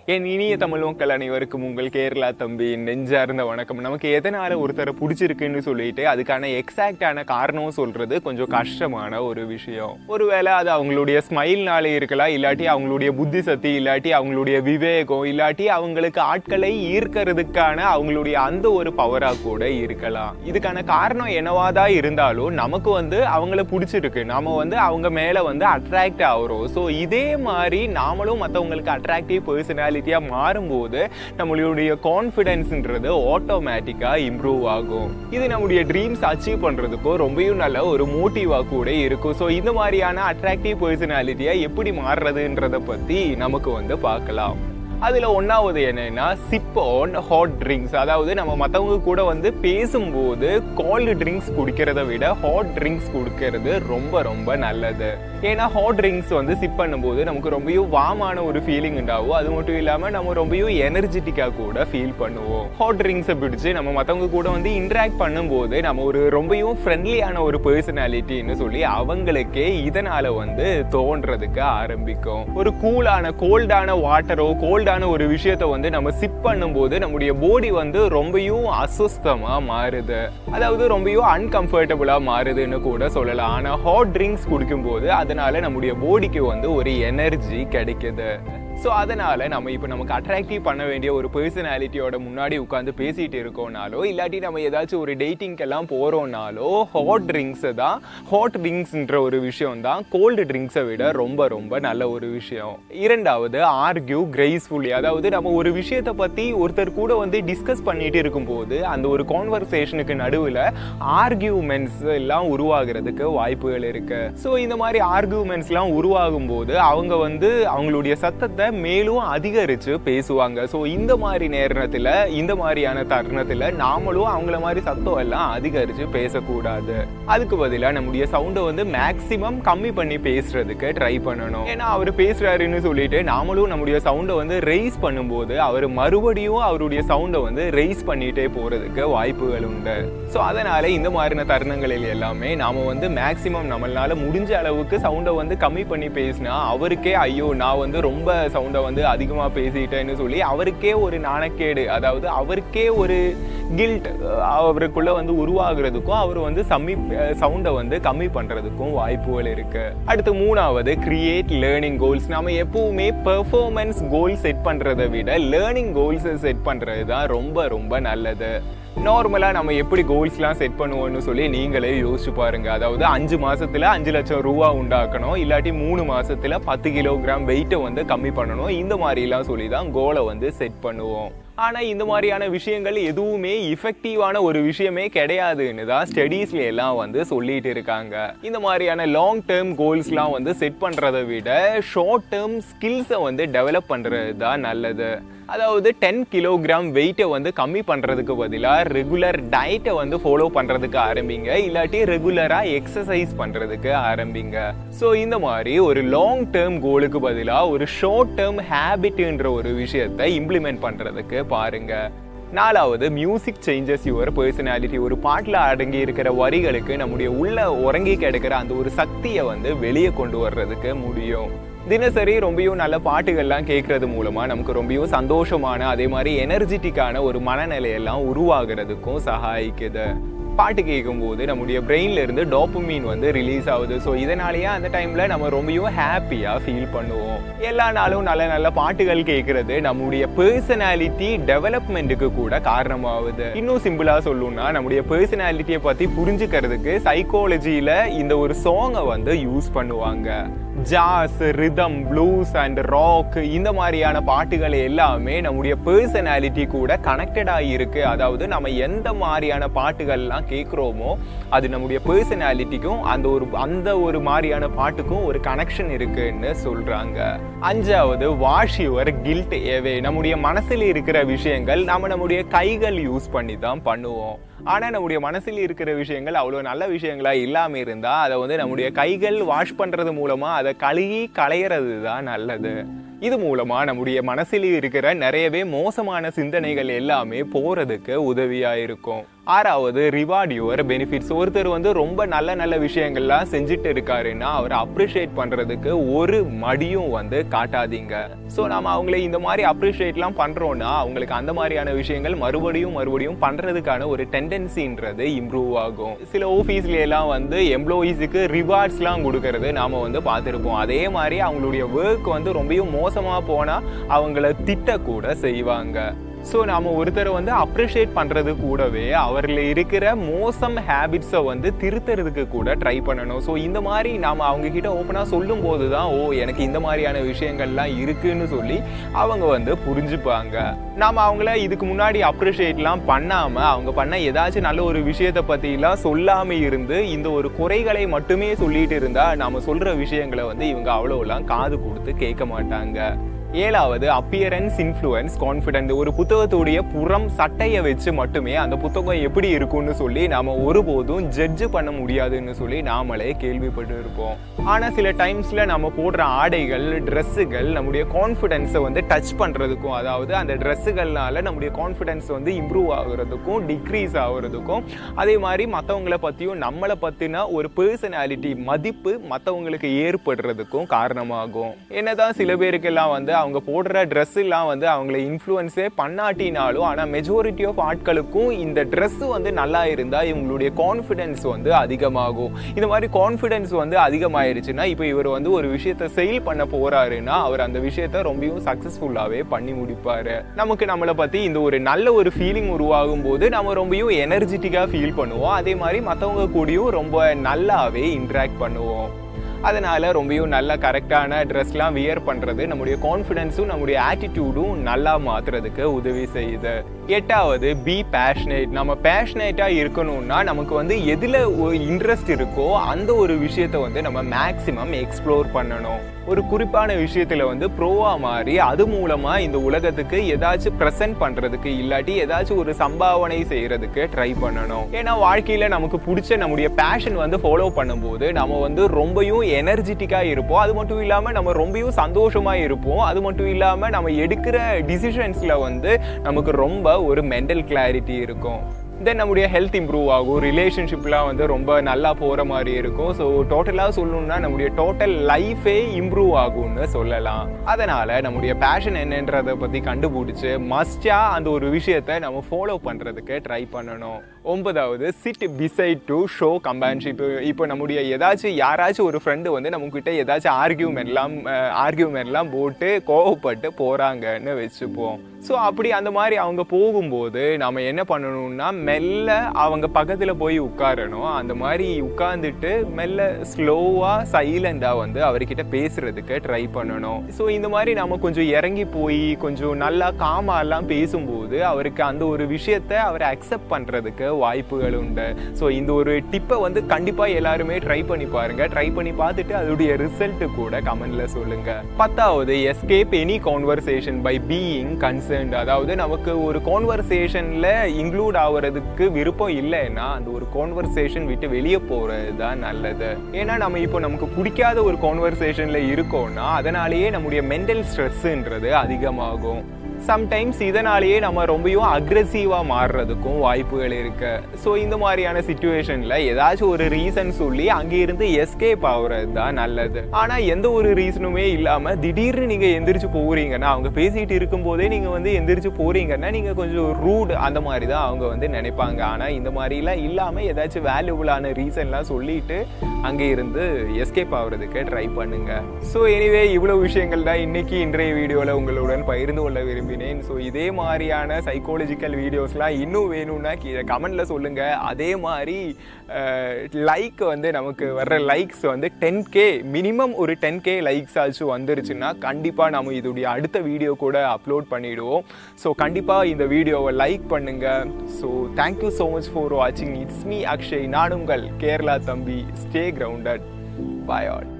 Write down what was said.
என் இனிய தமிழ் மக்கள் அனைவருக்கும் உங்கள் கேரளா தம்பி நெஞ்சார்ந்த வணக்கம் நமக்கு எதனால ஒருத்தரை பிடிச்சிருக்குன்னு சொல்லிட்டு அதுக்கான எக்ஸாக்டான காரணம் சொல்றது கொஞ்சம் கஷ்டமான ஒரு விஷயம் ஒருவேளை அது அவங்களுடைய ஸ்மைல்னாலே இருக்கலாம் இல்லாட்டி அவங்களுடைய புத்தி சக்தி இல்லாட்டி அவங்களுடைய விவேகம் இல்லாட்டி அவங்களுக்கு ஆட்களை ஈர்க்கிறதுக்கான அவங்களுடைய அந்த ஒரு பவரா கூட இருக்கலாம் இதுக்கான காரணம் என்னவாதான் இருந்தாலும் நமக்கு வந்து அவங்கள பிடிச்சிருக்கு நாம வந்து அவங்க மேல வந்து அட்ராக்ட் ஆகுறோம் ஸோ இதே மாதிரி நாமளும் மற்றவங்களுக்கு அட்ராக்டிவ் பர்சனாலிட்டியாக மாறும்போது நம்மளுடைய கான்ஃபிடென்ஸ்ன்றது ஆட்டோமேட்டிக்காக இம்ப்ரூவ் ஆகும் இது நம்முடைய ட்ரீம்ஸ் அச்சீவ் பண்ணுறதுக்கும் ரொம்பவும் நல்ல ஒரு மோட்டிவாக கூட இருக்கும் ஸோ இந்த மாதிரியான அட்ராக்டிவ் பர்சனாலிட்டியாக எப்படி மாறுறதுன்றதை பற்றி நமக்கு வந்து பார்க்கலாம் அதில் ஒன்றாவது என்னன்னா சிப் ஆன் ஹாட் ட்ரிங்க்ஸ் அதாவது நம்ம மற்றவங்க கூட வந்து பேசும்போது கோல்டு ட்ரிங்க்ஸ் குடிக்கிறத விட ஹாட் ட்ரிங்க்ஸ் குடிக்கிறது ரொம்ப ரொம்ப நல்லது ஏன்னா ஹாட் ட்ரிங்க்ஸ் வந்து சிப் பண்ணும்போது நமக்கு ரொம்பவும் வாமான ஒரு ஃபீலிங் உண்டாகும் அது மட்டும் இல்லாமல் நம்ம ரொம்பவும் எனர்ஜெட்டிக்காக கூட ஃபீல் பண்ணுவோம் ஹாட் ட்ரிங்க்ஸை பிடிச்சி நம்ம மற்றவங்க கூட வந்து இன்ட்ராக்ட் பண்ணும்போது நம்ம ஒரு ரொம்பவும் ஃப்ரெண்ட்லியான ஒரு பர்சனாலிட்டின்னு சொல்லி அவங்களுக்கே இதனால வந்து தோன்றதுக்கு ஆரம்பிக்கும் ஒரு கூலான கோல்டான வாட்டரோ கோல்டான ஒரு விஷயத்த வந்து நம்ம சிப் பண்ணும்போது நம்முடைய பாடி வந்து ரொம்பவும் அசுஸ்தமா மாறுது அதாவது ரொம்பவும் அன்கம்ஃபர்டபுளா மாறுதுன்னு கூட சொல்லலாம் ஆனா ஹாட் ட்ரிங்க்ஸ் குடிக்கும்போது அதனால நம்முடைய பாடிக்கு வந்து ஒரு எனர்ஜி கிடைக்குது ஸோ அதனால நம்ம இப்போ நமக்கு அட்ராக்டிவ் பண்ண வேண்டிய ஒரு பர்சனாலிட்டியோட முன்னாடி உட்காந்து பேசிட்டு இருக்கோம்னாலோ இல்லாட்டி நம்ம ஏதாச்சும் ஒரு டேட்டிங்க்கெல்லாம் போகிறோம்னாலோ ஹாட் ட்ரிங்க்ஸை தான் ஹாட் ட்ரிங்க்ஸ்ன்ற ஒரு விஷயம் தான் கோல்டு ட்ரிங்க்ஸை விட ரொம்ப ரொம்ப நல்ல ஒரு விஷயம் இரண்டாவது ஆர்கியூ கிரேஸ்ஃபுல்லி அதாவது நம்ம ஒரு விஷயத்தை பற்றி ஒருத்தர் கூட வந்து டிஸ்கஸ் பண்ணிட்டு இருக்கும்போது அந்த ஒரு கான்வர்சேஷனுக்கு நடுவில் ஆர்கியூமெண்ட்ஸ் எல்லாம் உருவாகிறதுக்கு வாய்ப்புகள் இருக்கு ஸோ இந்த மாதிரி ஆர்கியூமெண்ட்ஸ்லாம் உருவாகும் போது அவங்க வந்து அவங்களுடைய சத்தத்தை மேலும் அதிகரித்து பேசுவாங்க ஸோ இந்த மாதிரி நேரத்தில் இந்த மாதிரியான தருணத்தில் நாமளும் அவங்கள மாதிரி சத்தம் எல்லாம் அதிகரித்து பேசக்கூடாது அதுக்கு பதிலாக நம்முடைய சவுண்டை வந்து மேக்ஸிமம் கம்மி பண்ணி பேசுறதுக்கு ட்ரை பண்ணணும் ஏன்னா அவர் பேசுறாருன்னு சொல்லிட்டு நாமளும் நம்முடைய சவுண்டை வந்து ரெய்ஸ் பண்ணும்போது அவர் மறுபடியும் அவருடைய சவுண்டை வந்து ரெய்ஸ் பண்ணிட்டே போறதுக்கு வாய்ப்புகள் உண்டு ஸோ அதனால இந்த மாதிரியான தருணங்களில் எல்லாமே நாம வந்து மேக்ஸிமம் நம்மளால முடிஞ்ச அளவுக்கு சவுண்டை வந்து கம்மி பண்ணி பேசினா அவருக்கே ஐயோ நான் வந்து ரொம்ப சவுண்டை வந்து அதிகமாக பேசிட்டேன்னு சொல்லி அவருக்கே ஒரு நாணக்கேடு அதாவது அவருக்கே ஒரு கில்ட் அவருக்குள்ள வந்து உருவாகிறதுக்கும் அவர் வந்து சம்மி சவுண்டை வந்து கம்மி பண்ணுறதுக்கும் வாய்ப்புகள் இருக்கு அடுத்து மூணாவது கிரியேட் லேர்னிங் கோல்ஸ் நம்ம எப்பவுமே பெர்ஃபார்மன்ஸ் கோல் செட் பண்ணுறதை விட லேர்னிங் கோல்ஸை செட் பண்ணுறது தான் ரொம்ப ரொம்ப நல்லது நார்மலாக நம்ம எப்படி கோல்ஸ்லாம் செட் பண்ணுவோம்னு சொல்லி நீங்களே யோசிச்சு பாருங்க அதாவது அஞ்சு மாசத்துல அஞ்சு லட்சம் ரூபா உண்டாக்கணும் இல்லாட்டி மூணு மாசத்துல பத்து கிலோகிராம் வெயிட்டை வந்து கம்மி பண்ணணும் இந்த மாதிரிலாம் சொல்லி தான் கோலை வந்து செட் பண்ணுவோம் ஆனால் இந்த மாதிரியான விஷயங்கள் எதுவுமே இஃபெக்டிவான ஒரு விஷயமே கிடையாதுன்னு தான் ஸ்டடீஸ்ல எல்லாம் வந்து சொல்லிட்டு இருக்காங்க இந்த மாதிரியான லாங் டேர்ம் கோல்ஸ்லாம் வந்து செட் பண்ணுறதை விட ஷார்ட் டேர்ம் ஸ்கில்ஸை வந்து டெவலப் பண்ணுறது தான் நல்லது அதாவது டென் கிலோகிராம் வெயிட்டை வந்து கம்மி பண்ணுறதுக்கு பதிலாக ரெகுலர் டயட்டை வந்து ஃபாலோ பண்ணுறதுக்கு ஆரம்பிங்க இல்லாட்டி ரெகுலராக எக்ஸசைஸ் பண்ணுறதுக்கு ஆரம்பிங்க ஸோ இந்த மாதிரி ஒரு லாங் டேர்ம் கோலுக்கு பதிலாக ஒரு ஷார்ட் டேர்ம் ஹேபிட்ன்ற ஒரு விஷயத்தை இம்ப்ளிமெண்ட் பண்ணுறதுக்கு பாருங்க நாலாவது மியூசிக் சேஞ்சஸ் யுவர் பர்சனாலிட்டி ஒரு பாட்டில் அடங்கி இருக்கிற வரிகளுக்கு நம்முடைய உள்ள உறங்கி கிடக்கிற அந்த ஒரு சக்தியை வந்து வெளியே கொண்டு வர்றதுக்கு முடியும் தினசரி ரொம்பவும் நல்ல பாட்டுகள்லாம் கேட்கறது மூலமா நமக்கு ரொம்பவும் சந்தோஷமான அதே மாதிரி எனர்ஜெட்டிக்கான ஒரு மனநிலையெல்லாம் உருவாகிறதுக்கும் சகாயிக்குது பாட்டு கேட்கும்போது நம்முடைய பிரெயின்ல இருந்து டோப்பமீன் வந்து ரிலீஸ் ஆகுது ஸோ இதனாலேயே அந்த டைம்ல நம்ம ரொம்பவும் ஹாப்பியா ஃபீல் பண்ணுவோம் எல்லா நாளும் நல்ல நல்ல பாட்டுகள் கேட்கறது நம்முடைய பர்சனாலிட்டி டெவலப்மெண்ட்டுக்கு கூட காரணமாகுது இன்னும் சிம்பிளா சொல்லணும்னா நம்முடைய பர்சனாலிட்டியை பத்தி புரிஞ்சுக்கிறதுக்கு சைக்காலஜியில இந்த ஒரு சாங்கை வந்து யூஸ் பண்ணுவாங்க jazz rhythm blues and rock இந்த மாதிரியான பாட்டுகள் எல்லாமே நம்முடைய பர்சனாலிட்டி கூட கனெக்டடாக இருக்கு அதாவது நம்ம எந்த மாதிரியான பாட்டுகள்லாம் கேட்குறோமோ அது நம்முடைய பர்சனாலிட்டிக்கும் அந்த ஒரு அந்த ஒரு மாதிரியான பாட்டுக்கும் ஒரு கனெக்ஷன் இருக்குன்னு சொல்றாங்க அஞ்சாவது வாஷ் யுவர் கில்ட் ஏவே நம்முடைய மனசில் இருக்கிற விஷயங்கள் நம்ம நம்முடைய கைகள் யூஸ் பண்ணி தான் பண்ணுவோம் ஆனால் நம்முடைய மனசில் இருக்கிற விஷயங்கள் அவ்வளோ நல்ல விஷயங்களா இல்லாமல் இருந்தால் அதை வந்து நம்முடைய கைகள் வாஷ் பண்ணுறது மூலமாக அதை கழுகி களையிறது தான் நல்லது இது மூலமா நம்முடைய மனசில் இருக்கிற நிறையவே மோசமான சிந்தனைகள் எல்லாமே போறதுக்கு உதவியா இருக்கும் ஆறாவது ரிவார்ட் யுவர் பெனிஃபிட்ஸ் ஒருத்தர் வந்து ரொம்ப நல்ல நல்ல விஷயங்கள்லாம் செஞ்சுட்டு இருக்காருன்னா அவரை அப்ரிஷியேட் பண்றதுக்கு ஒரு மடியும் வந்து காட்டாதீங்க ஸோ நாம அவங்களை இந்த மாதிரி அப்ரிஷியேட்லாம் பண்றோம்னா அவங்களுக்கு அந்த மாதிரியான விஷயங்கள் மறுபடியும் மறுபடியும் பண்றதுக்கான ஒரு டெண்டன்சின்றது இம்ப்ரூவ் ஆகும் சில ஆஃபீஸ்ல எல்லாம் வந்து எம்ப்ளாயீஸுக்கு ரிவார்ட்ஸ்லாம் கொடுக்கறது நாம வந்து பார்த்துருப்போம் அதே மாதிரி அவங்களுடைய ஒர்க் வந்து ரொம்பவும் மோசமா போனா அவங்கள திட்டக்கூட செய்வாங்க ஸோ நாம ஒருத்தரை வந்து அப்ரிஷியேட் பண்றது கூடவே அவரில் இருக்கிற மோசம் ஹேபிட்ஸை வந்து திருத்துறதுக்கு கூட ட்ரை பண்ணணும் ஸோ இந்த மாதிரி நாம அவங்க கிட்ட ஓப்பனாக சொல்லும் போது தான் ஓ எனக்கு இந்த மாதிரியான விஷயங்கள்லாம் இருக்குன்னு சொல்லி அவங்க வந்து புரிஞ்சுப்பாங்க நாம அவங்கள இதுக்கு முன்னாடி அப்ரிஷியேட்லாம் பண்ணாம அவங்க பண்ண ஏதாச்சும் நல்ல ஒரு விஷயத்தை பத்திலாம் சொல்லாம இருந்து இந்த ஒரு குறைகளை மட்டுமே சொல்லிட்டு இருந்தா நாம சொல்ற விஷயங்களை வந்து இவங்க அவ்வளோலாம் காது கொடுத்து கேட்க மாட்டாங்க ஏழாவது அப்பியரன்ஸ் இன்ஃப்ளூயன்ஸ் கான்ஃபிடென்ட் ஒரு புத்தகத்துடைய புறம் சட்டையை வச்சு மட்டுமே அந்த புத்தகம் எப்படி இருக்கும்னு சொல்லி நாம ஒருபோதும் ஜட்ஜ் பண்ண முடியாதுன்னு சொல்லி நாமளே கேள்விப்பட்டு இருப்போம் ஆனா சில டைம்ஸ்ல நம்ம போடுற ஆடைகள் ட்ரெஸ்ஸுகள் நம்முடைய கான்ஃபிடென்ஸை வந்து டச் பண்றதுக்கும் அதாவது அந்த ட்ரெஸ்ஸுகள்னால நம்முடைய கான்ஃபிடென்ஸ் வந்து இம்ப்ரூவ் ஆகுறதுக்கும் டிக்ரீஸ் ஆகுறதுக்கும் அதே மாதிரி மற்றவங்களை பற்றியும் நம்மளை பற்றின ஒரு பர்சனாலிட்டி மதிப்பு மற்றவங்களுக்கு ஏற்படுறதுக்கும் காரணமாகும் என்னதான் சில பேருக்கெல்லாம் வந்து அவங்க போடுற ட்ரெஸ் எல்லாம் வந்து அவங்கள இன்ஃப்ளூயன்ஸே பண்ணாட்டினாலும் ஆனால் மெஜாரிட்டி ஆஃப் ஆட்களுக்கும் இந்த ட்ரெஸ் வந்து நல்லா இருந்தால் இவங்களுடைய கான்ஃபிடென்ஸ் வந்து அதிகமாகும் இந்த மாதிரி கான்ஃபிடென்ஸ் வந்து அதிகமாயிருச்சுன்னா இப்போ இவர் வந்து ஒரு விஷயத்தை செயல் பண்ண போறாருன்னா அவர் அந்த விஷயத்த ரொம்பவும் சக்ஸஸ்ஃபுல்லாகவே பண்ணி முடிப்பாரு நமக்கு நம்மளை பற்றி இந்த ஒரு நல்ல ஒரு ஃபீலிங் உருவாகும் போது நம்ம ரொம்பவும் எனர்ஜெட்டிக்காக ஃபீல் பண்ணுவோம் அதே மாதிரி மற்றவங்க கூடயும் ரொம்ப நல்லாவே இன்ட்ராக்ட் பண்ணுவோம் அதனால ரொம்பவும் நல்ல கரெக்டான ட்ரெஸ்லாம் வியர் பண்ணுறது நம்முடைய கான்ஃபிடென்ஸும் நம்முடைய ஆட்டிடியூடும் நல்லா மாற்றுறதுக்கு உதவி செய்யுது எட்டாவது பி பேஷனேட் நம்ம பேஷனேட்டாக இருக்கணும்னா நமக்கு வந்து எதில் ஒரு இன்ட்ரெஸ்ட் இருக்கோ அந்த ஒரு விஷயத்தை வந்து நம்ம மேக்ஸிமம் எக்ஸ்ப்ளோர் பண்ணணும் ஒரு குறிப்பான விஷயத்துல வந்து ப்ரோவா மாறி அது மூலமா இந்த உலகத்துக்கு ஏதாச்சும் ப்ரெசென்ட் பண்றதுக்கு இல்லாட்டி ஏதாச்சும் ஒரு சம்பாவனை செய்யறதுக்கு ட்ரை பண்ணணும் ஏன்னா வாழ்க்கையில நமக்கு பிடிச்ச நம்முடைய பேஷன் வந்து ஃபாலோ பண்ணும்போது நம்ம வந்து ரொம்பவும் எனர்ஜெட்டிக்கா இருப்போம் அது மட்டும் இல்லாம நம்ம ரொம்பவும் சந்தோஷமா இருப்போம் அது மட்டும் இல்லாம நம்ம எடுக்கிற டிசிஷன்ஸ்ல வந்து நமக்கு ரொம்ப ஒரு மென்டல் கிளாரிட்டி இருக்கும் தென் நம்முடைய ஹெல்த் இம்ப்ரூவ் ஆகும் ரிலேஷன்ஷிப்லாம் வந்து ரொம்ப நல்லா போகிற மாதிரி இருக்கும் ஸோ டோட்டலாக சொல்லணும்னா நம்முடைய டோட்டல் லைஃபே இம்ப்ரூவ் ஆகும்னு சொல்லலாம் அதனால் நம்முடைய பேஷன் என்னன்றதை பற்றி கண்டுபிடிச்சி மஸ்டாக அந்த ஒரு விஷயத்தை நம்ம ஃபாலோ பண்ணுறதுக்கு ட்ரை பண்ணணும் ஒன்பதாவது sit beside to show companionship இப்போ நம்முடைய ஏதாச்சும் யாராச்சும் ஒரு ஃப்ரெண்டு வந்து நம்மக்கிட்ட ஏதாச்சும் ஆர்கியூமெண்ட்லாம் ஆர்கியூமெண்ட்லாம் போட்டு கோவப்பட்டு போகிறாங்கன்னு வச்சுப்போம் ஸோ அப்படி அந்த மாதிரி அவங்க போகும்போது நம்ம என்ன பண்ணணும்னா மெல்ல அவங்க பக்கத்தில் போய் உட்காரணும் அந்த மாதிரி உட்காந்துட்டு மெல்ல ஸ்லோவாக சைலண்டாக வந்து அவர்கிட்ட பேசுறதுக்கு ட்ரை பண்ணணும் ஸோ இந்த மாதிரி நம்ம கொஞ்சம் இறங்கி போய் கொஞ்சம் நல்லா காமாலாம் பேசும்போது அவருக்கு அந்த ஒரு விஷயத்த அவர் அக்செப்ட் பண்ணுறதுக்கு வாய்ப்புகள் உண்டு ஸோ இந்த ஒரு டிப்பை வந்து கண்டிப்பாக எல்லாருமே ட்ரை பண்ணி பாருங்க ட்ரை பண்ணி பார்த்துட்டு அதோடைய ரிசல்ட் கூட கமெண்ட்ல சொல்லுங்க பத்தாவது escape any conversation by being concerned அதாவது நமக்கு ஒரு கான்வர்சேஷன்ல இன்க்ளூட் ஆகுறதுக்கு விருப்பம் இல்லைன்னா அந்த ஒரு கான்வர்சேஷன் விட்டு வெளியே போறது தான் நல்லது ஏன்னா நம்ம இப்போ நமக்கு பிடிக்காத ஒரு கான்வர்சேஷன்ல இருக்கோம்னா அதனாலேயே நம்முடைய மென்டல் ஸ்ட்ரெஸ்ன்றது அதிகமாகும் சம்டைம்ஸ் இதனாலேயே நம்ம ரொம்பவும் அக்ரெசிவாக மாறுறதுக்கும் வாய்ப்புகள் இருக்கு ஸோ இந்த மாதிரியான சுச்சுவேஷனில் ஏதாச்சும் ஒரு ரீசன் சொல்லி அங்கேருந்து எஸ்கேப் ஆகுறது தான் நல்லது ஆனால் எந்த ஒரு ரீசனுமே இல்லாமல் திடீர்னு நீங்கள் எந்திரிச்சு போகிறீங்கன்னா அவங்க பேசிகிட்டு இருக்கும்போதே நீங்கள் வந்து எந்திரிச்சு போகிறீங்கன்னா நீங்கள் கொஞ்சம் ரூட் அந்த மாதிரி தான் அவங்க வந்து நினைப்பாங்க ஆனால் இந்த மாதிரிலாம் இல்லாமல் ஏதாச்சும் வேல்யூபுளான ரீசன்லாம் சொல்லிட்டு அங்கே இருந்து எஸ்கேப் ஆகுறதுக்கு ட்ரை பண்ணுங்க ஸோ எனிவே இவ்வளோ விஷயங்கள் தான் இன்னைக்கு இன்றைய வீடியோவில் உங்களுடன் பகிர்ந்து கொள்ள விரும்பினேன் ஸோ இதே மாதிரியான சைக்காலஜிக்கல் வீடியோஸ்லாம் இன்னும் வேணும்னா கீழே கமெண்ட்ல சொல்லுங்க அதே மாதிரி லைக் வந்து நமக்கு வர்ற லைக்ஸ் வந்து டென் கே மினிமம் ஒரு டென் கே லைக்ஸ் ஆச்சும் வந்துருச்சுன்னா கண்டிப்பாக நம்ம இதோடைய அடுத்த வீடியோ கூட அப்லோட் பண்ணிடுவோம் ஸோ கண்டிப்பாக இந்த வீடியோவை லைக் பண்ணுங்க so thank you so much for வாட்சிங் இட்ஸ் மீ அக்ஷய் நான் உங்கள் கேரளா தம்பி ஸ்டே கிரவுண்டட் பாய் ஆல்